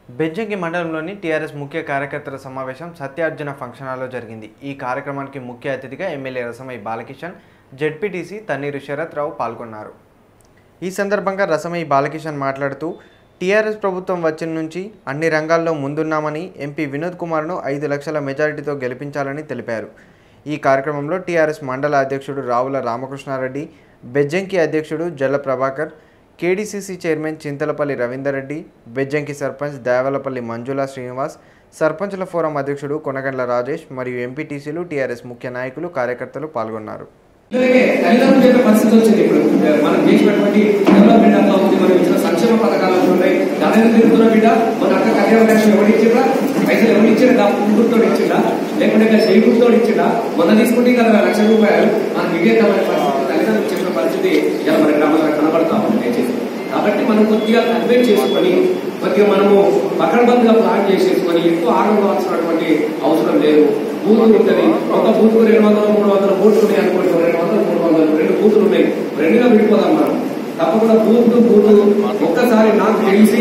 బెజ్జంకి మండలంలోని టీఆర్ఎస్ ముఖ్య కార్యకర్తల సమావేశం సత్యార్జున ఫంక్షన్ హాల్లో జరిగింది ఈ కార్యక్రమానికి ముఖ్య అతిథిగా ఎమ్మెల్యే రసమై బాలకిషన్ జెడ్పీటీసీ తన్నీరు శరత్ రావు పాల్గొన్నారు ఈ సందర్భంగా రసమై బాలకిషన్ మాట్లాడుతూ టీఆర్ఎస్ ప్రభుత్వం వచ్చిన నుంచి అన్ని రంగాల్లో ముందున్నామని ఎంపీ వినోద్ కుమార్ను ఐదు లక్షల మెజారిటీతో గెలిపించాలని తెలిపారు ఈ కార్యక్రమంలో టీఆర్ఎస్ మండల అధ్యక్షుడు రావుల రామకృష్ణారెడ్డి బెజ్జంకి అధ్యక్షుడు జల్ల ప్రభాకర్ కేడీసీసీ చైర్మన్ చింతలపల్లి రవీందర్ రెడ్డి బెజ్జంకి సర్పంచ్ దేవలపల్లి మంజుల శ్రీనివాస్ సర్పంచుల ఫోరం అధ్యక్షుడు కొనగండ్ల రాజేష్ మరియు ఎంపీటీసీలు టీఆర్ఎస్ ముఖ్య నాయకులు కార్యకర్తలు పాల్గొన్నారు పిల్లలకే తల్లిదండ్రులు చెప్పే పరిస్థితి వచ్చింది ఇప్పుడు మనం చేసినటువంటి డెవలప్మెంట్ అంతా ఉంది మనం ఇచ్చిన సంక్షేమ పథకాలు ఉన్నాయి దాని తిరుగుతున్న బిడ్డ మన అక్క కళ్యాణ లక్ష్యం ఎవరు ఇచ్చిందా పైసలు ఎవరు ఇచ్చిండా పుట్టుతో ఇచ్చిండా లేకుంటే ఇంకా చేకూరుతో ఇచ్చిండా మొన్న తీసుకుంటే కదా లక్ష రూపాయలు మనకు వివేకమైన పరిస్థితి తల్లిదండ్రులు చెప్పిన పరిస్థితి ఇలా మన గ్రామాల్లో కనబడతా ఉంది దయచేసి కాబట్టి మనం కొద్దిగా కన్వే చేసుకొని కొద్దిగా మనము పకడ్బందీగా ప్లాన్ చేసేసుకొని ఎక్కువ ఆడంలోవాల్సినటువంటి అవసరం లేదు బూతులు ఉంటుంది ఒక బూత్కు రెండు వందలు మూడు వందల బూట్లు ఉన్నాయి అనుకోండి రెండు వందలు మూడు వందలు రెండు బూతులు ఉన్నాయి రెండుగా విడిపోదాం మనం తప్పకుండా బూత్ బూత్ ఒక్కసారి నాకు తెలిసి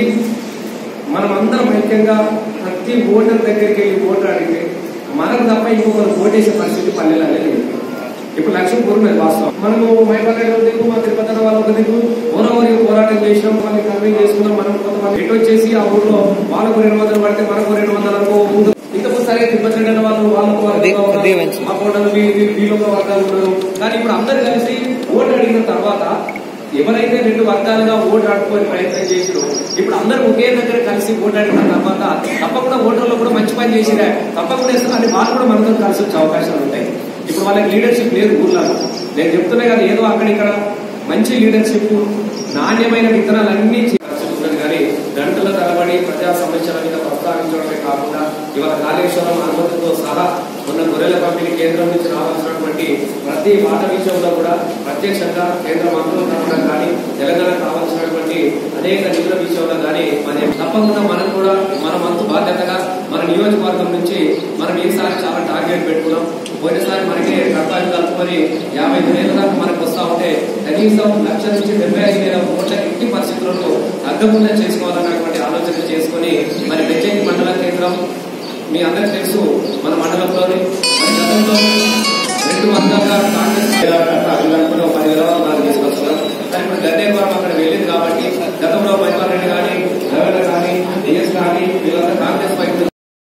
మనం అందరం ఐక్యంగా ప్రతి ఓటర్ దగ్గరికి వెళ్ళి ఓటర్ అడిగితే మనకు తప్ప ఇంకొకరు ఓటేసే పరిస్థితి పల్లెలలో లేదు ఇప్పుడు లక్ష్యం కోరున్నది వాస్తవం మనము మైపల్లె ఒక దిక్కు మా తిరుపతి వాళ్ళ ఒక దిక్కు ఓరవరి పోరాటం చేసినాం వాళ్ళని కన్వే చేసుకున్నాం మనం కొంతమంది ఎటు వచ్చేసి ఆ ఊర్లో వాళ్ళకు రెండు వందలు పడితే మనకు రెండు వందలు అనుకో ఇంతకు సరే తిరుపతి రెడ్డి వాళ్ళు వాళ్ళకు వాళ్ళకు మా కోటలు వీళ్ళొక వర్గాలు ఉన్నారు కానీ ఇప్పుడు అందరు కలిసి ఓటు అడిగిన తర్వాత ఎవరైతే రెండు వర్గాలుగా ఓటు ఆడుకొని ప్రయత్నం చేసిరో ఇప్పుడు అందరూ ఒకే దగ్గర కలిసి ఓటు అడిగిన తర్వాత తప్పకుండా ఓటర్లు కూడా మంచి పని చేసిరా తప్పకుండా ఇస్తారు అని వాళ్ళు కూడా మనతో కలిసి వచ్చే అవకాశాలు ఉంటాయి ఇప్పుడు వాళ్ళకి లీడర్షిప్ లేదు ఊర్లో నేను చెప్తున్నా కదా ఏదో అక్కడ ఇక్కడ మంచి లీడర్షిప్ నాణ్యమైన విత్తనాలు అన్ని ఉంటుంది కానీ గంటల తరబడి ప్రజా సమస్యల మీద ప్రస్తావించడమే కాకుండా ఇవాళ కాళేశ్వరం అనుమతితో సహా మొన్న గొర్రెల పంపిణీ కేంద్రం నుంచి రావాల్సినటువంటి ప్రతి మాట విషయంలో కూడా ప్రత్యక్షంగా కేంద్ర మంత్రుల తరఫున కానీ తెలంగాణ కావాల్సినటువంటి అనేక నిధుల విషయంలో కానీ మరి తప్పకుండా మనం కూడా మన వంతు బాధ్యతగా మన నియోజకవర్గం నుంచి మనం ఈసారి చాలా టార్గెట్ పెట్టుకున్నాం పోయినసారి మనకి కట్టాలు కలుపుకొని యాభై ఐదు వేల దాకా మనకు వస్తా ఉంటే కనీసం లక్ష నుంచి డెబ్బై ఐదు వేల ఓట్ల ఇంటి పరిస్థితులను తగ్గకుండా చేసుకోవాలన్నటువంటి ఆలోచన చేసుకొని మరి బెజ్జంకి మండల కేంద్రం మీ అందరికి తెలుసు మన మండలంలోని మన గతంలో రెండు వందల కాంగ్రెస్ అనుకుని ఒక పది వేల మనం తీసుకొస్తున్నాం కానీ ఇప్పుడు గద్దేపురం అక్కడ వెళ్ళింది కాబట్టి గతంలో మహిళా రెడ్డి కానీ రవీణ కానీ డిఎస్ కానీ వీళ్ళంతా కాంగ్రెస్ వైపు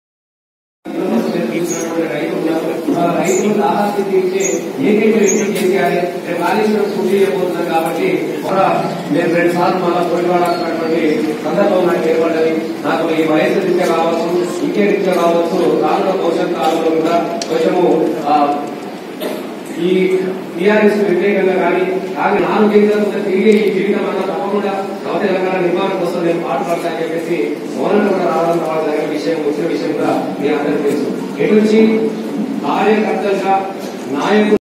రైతులు దాహాస్తి తీర్చే ఏకైక వ్యక్తి కేసీఆర్ రేపు కాళేశ్వరం పూర్తి చేయబోతున్నాం కాబట్టి కూడా నేను రెండు సార్లు మళ్ళా పోటీపడాల్సినటువంటి సందర్భం నాకు ఏర్పడ్డది నాకు ఈ వయసు రీత్యా కావచ్చు ఇంకే రీత్యా కావచ్చు రానున్న భవిష్యత్ కాలంలో కూడా కొంచెము ఆ, ఈ టీఆర్ఎస్ వ్యతిరేకంగా కానీ కానీ నాలుగు కేంద్రాలు తిరిగి ఈ జీవితం అంతా తప్పకుండా నవ తెలంగాణ నిర్మాణం కోసం నేను పాటుపడతా అని చెప్పేసి మౌనం కూడా రావడం రావడం జరిగిన విషయం వచ్చిన విషయం కూడా మీ అందరికీ తెలుసు ఎటు నుంచి కార్యకర్తలుగా నాయకులు